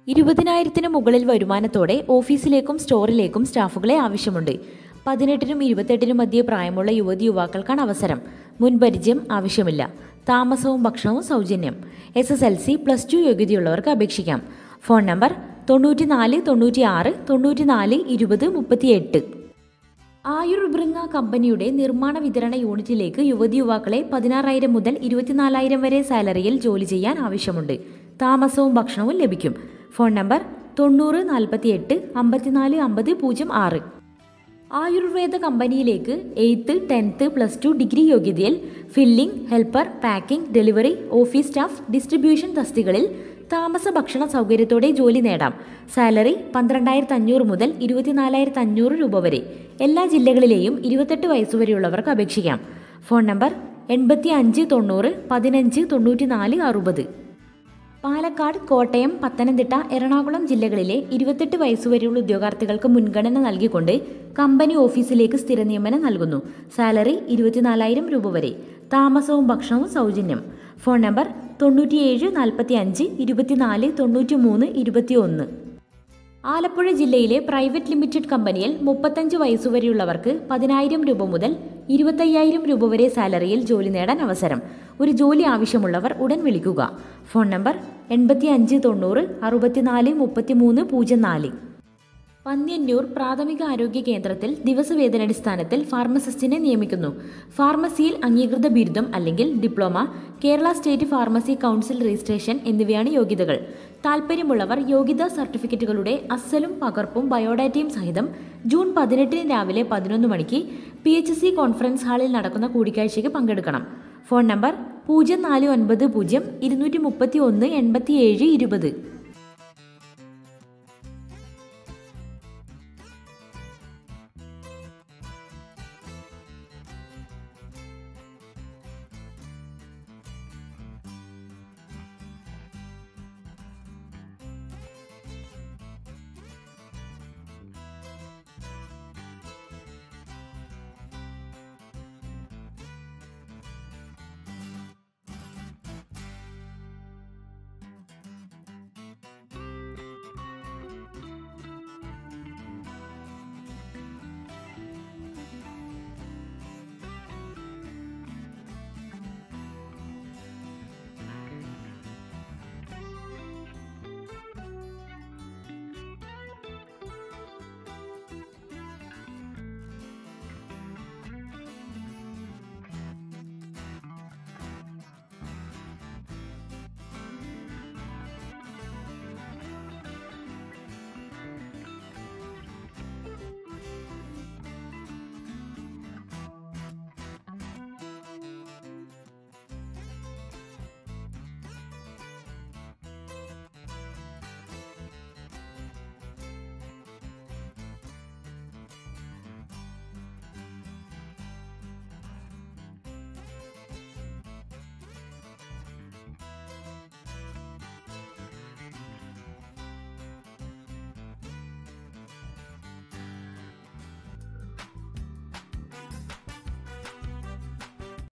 ഇരുപതിനായിരത്തിന് മുകളിൽ വരുമാനത്തോടെ ഓഫീസിലേക്കും സ്റ്റോറിലേക്കും സ്റ്റാഫുകളെ ആവശ്യമുണ്ട് പതിനെട്ടിനും ഇരുപത്തെട്ടിനും മധ്യേ പ്രായമുള്ള യുവതി യുവാക്കൾക്കാണ് അവസരം മുൻപരിചയം ആവശ്യമില്ല താമസവും ഭക്ഷണവും സൗജന്യം S S L C plus two യോഗ്യതയുള്ളവർക്ക് അപേക്ഷിക്കാം ഫോൺ നമ്പർ തൊണ്ണൂറ്റിനാല് തൊണ്ണൂറ്റിയാറ് തൊണ്ണൂറ്റിനാല് ഇരുപത് മുപ്പത്തിയെട്ട് ആയുർബൃങ്ങ കമ്പനിയുടെ നിർമ്മാണ വിതരണ യൂണിറ്റിലേക്ക് യുവതി യുവാക്കളെ പതിനാറായിരം മുതൽ ഇരുപത്തിനാലായിരം വരെ സാലറിയിൽ ജോലി ചെയ്യാൻ ആവശ്യമുണ്ട് താമസവും ഭക്ഷണവും ലഭിക്കും ഫോൺ നമ്പർ തൊണ്ണൂറ് നാൽപ്പത്തിയെട്ട് അമ്പത്തിനാല് അമ്പത് പൂജ്യം ആറ് ആയുർവേദ കമ്പനിയിലേക്ക് eighth tenth plus two degree യോഗ്യതയിൽ filling helper packing delivery office staff distribution തസ്തികളിൽ താമസ ഭക്ഷണ സൗകര്യത്തോടെ ജോലി നേടാം സാലറി പന്ത്രണ്ടായിരത്തി അഞ്ഞൂറ് മുതൽ ഇരുപത്തിനാലായിരത്തി അഞ്ഞൂറ് രൂപ വരെ എല്ലാ ജില്ലകളിലെയും ഇരുപത്തെട്ട് വയസ്സുവരെയുള്ളവർക്ക് അപേക്ഷിക്കാം ഫോൺ നമ്പർ എൺപത്തി അഞ്ച് തൊണ്ണൂറ് പതിനഞ്ച് തൊണ്ണൂറ്റിനാല് അറുപത് പാലക്കാട് കോട്ടയം പത്തനംതിട്ട എറണാകുളം ജില്ലകളിലെ ഇരുപത്തെട്ട് വയസ്സുവരെയുള്ള ഉദ്യോഗാർത്ഥികൾക്ക് മുൻഗണന നൽകിക്കൊണ്ട് കമ്പനി ഓഫീസിലേക്ക് സ്ഥിര നിയമനം നൽകുന്നു സാലറി ഇരുപത്തിനാലായിരം രൂപ വരെ താമസവും ഭക്ഷണവും സൗജന്യം ഫോൺ നമ്പർ തൊണ്ണൂറ്റിയേഴ് നാൽപ്പത്തി അഞ്ച് ഇരുപത്തിനാല് തൊണ്ണൂറ്റി മൂന്ന് ഇരുപത്തി ഒന്ന് ആലപ്പുഴ ജില്ലയിലെ പ്രൈവറ്റ് ലിമിറ്റഡ് കമ്പനിയിൽ മുപ്പത്തഞ്ച് വയസ്സുവരെയുള്ളവർക്ക് പതിനായിരം രൂപ മുതൽ ഇരുപത്തയ്യായിരം രൂപ വരെ സാലറിയിൽ ജോലി നേടാൻ അവസരം ഒരു ജോലി ആവശ്യമുള്ളവർ ഉടൻ വിളിക്കുക ഫോൺ നമ്പർ എൺപത്തി അഞ്ച് തൊണ്ണൂറ് അറുപത്തിനാല് മുപ്പത്തിമൂന്ന് പൂജ്യം നാല് പന്ന്യന്നൂർ പ്രാഥമിക ആരോഗ്യ കേന്ദ്രത്തിൽ ദിവസവേതനടിസ്ഥാനത്തിൽ ഫാർമസിസ്റ്റിനെ നിയമിക്കുന്നു ഫാർമസിയിൽ അംഗീകൃത ബിരുദം അല്ലെങ്കിൽ diploma Kerala state pharmacy council registration എന്നിവയാണ് യോഗ്യതകൾ താൽപ്പര്യമുള്ളവർ യോഗ്യതാ സർട്ടിഫിക്കറ്റുകളുടെ അസലും പകർപ്പും ബയോഡാറ്റയും സഹിതം ജൂൺ പതിനെട്ടിന് രാവിലെ പതിനൊന്ന് മണിക്ക് പി എച്ച് സി കോൺഫറൻസ് ഹാളിൽ നടക്കുന്ന കൂടിക്കാഴ്ചയ്ക്ക് പങ്കെടുക്കണം ഫോൺ നമ്പർ പൂജ്യം നാല് ഒൻപത് പൂജ്യം ഇരുന്നൂറ്റി മുപ്പത്തി ഒന്ന് എൺപത്തി ഏഴ് ഇരുപത്